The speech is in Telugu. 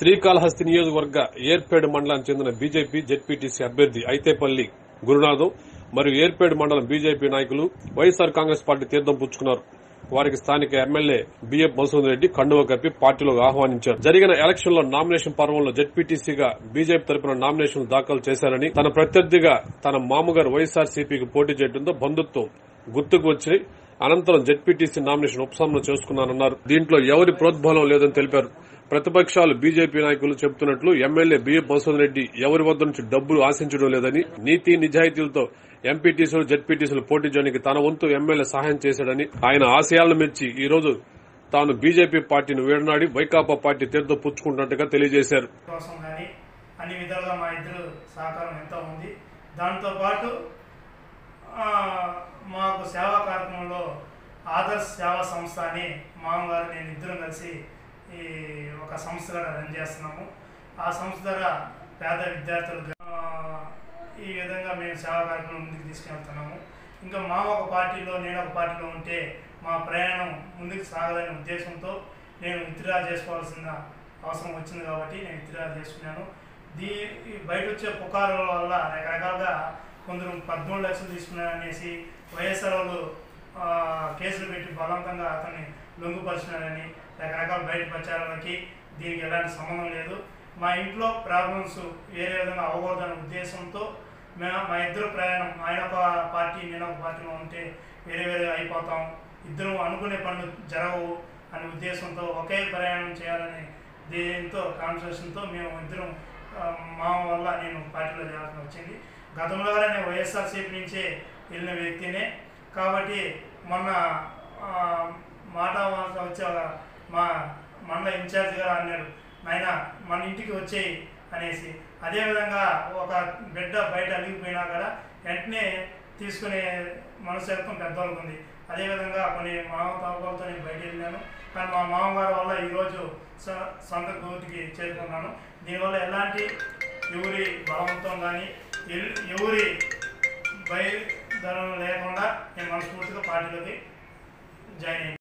శ్రీకాళహస్తి నియోజకవర్గ ఏర్పేడు మండలానికి చెందిన బీజేపీ జెడ్పీటీసీ అభ్యర్థి ఐతేపల్లి గురునాథం మరియు ఏర్పేడు మండలం బీజేపీ నాయకులు వైఎస్ఆర్ కాంగ్రెస్ పార్టీ తీర్థం పుచ్చుకున్నారు వారికి స్థానిక ఎమ్మెల్యే బిఎఫ్ మధుసూదన్ రెడ్డి కండువ కప్పి పార్టీలోకి ఆహ్వానించారు జరిగిన ఎలక్షన్ లో నామినేషన్ పర్వంలో జెడ్పీటీసీగా బీజేపీ తరపున నామినేషన్లు దాఖలు చేశారని తన ప్రత్యర్థిగా తన మామగారు వైఎస్ఆర్ సిపికి పోటీ చేయడంతో బంధుత్వం గుర్తుకు వచ్చి అనంతరం జెడ్పీటీసీ నామినేషన్ ఉపశమనం చేసుకున్నానన్నారు దీంట్లో ఎవరి ప్రోద్బలం లేదని తెలిపారు ప్రతిపక్షాలు బీజేపీ నాయకులు చెబుతున్నట్లు ఎమ్మెల్యే బిఎఫ్ మధుసూదన్ రెడ్డి ఎవరి వద్ద నుంచి డబ్బులు ఆశించడం లేదని నీతి నిజాయితీలతో ఎంపీటీసీలు జెడ్పీటీసీలు పోటీ చేయడానికి తన వంతు ఎమ్మెల్యే సహాయం చేశాడని ఆయన ఆశయాలను మెచ్చి ఈ రోజు తాను బీజేపీ పార్టీని వీడనాడి వైకాపా పార్టీ తీర్థం పుచ్చుకుంటున్నట్టుగా తెలియజేశారు కోసం కానీ అన్ని విధాలుగా మా ఇద్దరు సహకారం ఎంతో ఉంది దాంతో పాటు ఆ, మాకు సేవా కార్యక్రమంలో ఆదర్శ్ సేవా సంస్థ అని మామగారు నేను ఇద్దరం కలిసి ఈ ఒక సంస్థగా రన్ చేస్తున్నాము ఆ సంస్థ ద్వారా పేద విద్యార్థులకు ఆ, ఈ విధంగా మేము సేవా కార్యక్రమం ముందుకు తీసుకెళ్తున్నాము ఇంకా మా ఒక పార్టీలో నేను ఒక పార్టీలో ఉంటే మా ప్రయాణం ముందుకు సాగదనే ఉద్దేశంతో నేను విత్డ్రా చేసుకోవాల్సిన అవసరం వచ్చింది కాబట్టి నేను విత్డ్రా చేసుకున్నాను దీ ఈ బయట వచ్చే పుకారుల వల్ల రకరకాలుగా కొందరు పదమూడు లక్షలు తీసుకున్నారు అనేసి వైఎస్ఆర్ వాళ్ళు ఆ, కేసులు పెట్టి బలవంతంగా అతన్ని లొంగుపరిచినారని రకరకాల బయట ప్రచారాలకి దీనికి ఎలాంటి సంబంధం లేదు మా ఇంట్లో ప్రాబ్లమ్స్ వేరే విధంగా అవ్వకూడదనే ఉద్దేశంతో మేము మా ఇద్దరు ప్రయాణం ఆయన ఒక పార్టీ నేను ఒక పార్టీలో ఉంటే వేరే వేరే అయిపోతాం ఇద్దరు అనుకునే పనులు జరగవు అనే ఉద్దేశంతో ఒకే ప్రయాణం చేయాలనే దీంతో కాన్సన్ట్రేషన్తో మేము ఇద్దరం ఆ, మా వల్ల నేను పార్టీలో చేయాల్సి వచ్చింది గతంలో కూడా నేను వైఎస్ఆర్సీపీ నుంచే వెళ్ళిన వ్యక్తినే కాబట్టి మొన్న ఆ, మాట మాట వచ్చే మా మండల ఇన్ఛార్జ్ గారు అన్నాడు నాయన మన ఇంటికి వచ్చేయి అనేసి అదేవిధంగా ఒక బిడ్డ బయట అలిగిపోయినా కూడా వెంటనే తీసుకునే మనస్తత్వం పెద్దవాళ్ళకు ఉంది అదేవిధంగా కొన్ని మామ తాపాలతో నేను బయట వెళ్ళాను కానీ మా మామగారి వల్ల ఈరోజు స- సొంత గోటికి చేరుకున్నాను దీనివల్ల ఎలాంటి ఎవరి బలవంతం కానీ ఎల్- ఎవరి బయలుదేరం లేకుండా నేను మనస్ఫూర్తిగా పార్టీలోకి జాయిన్ అయ్యాను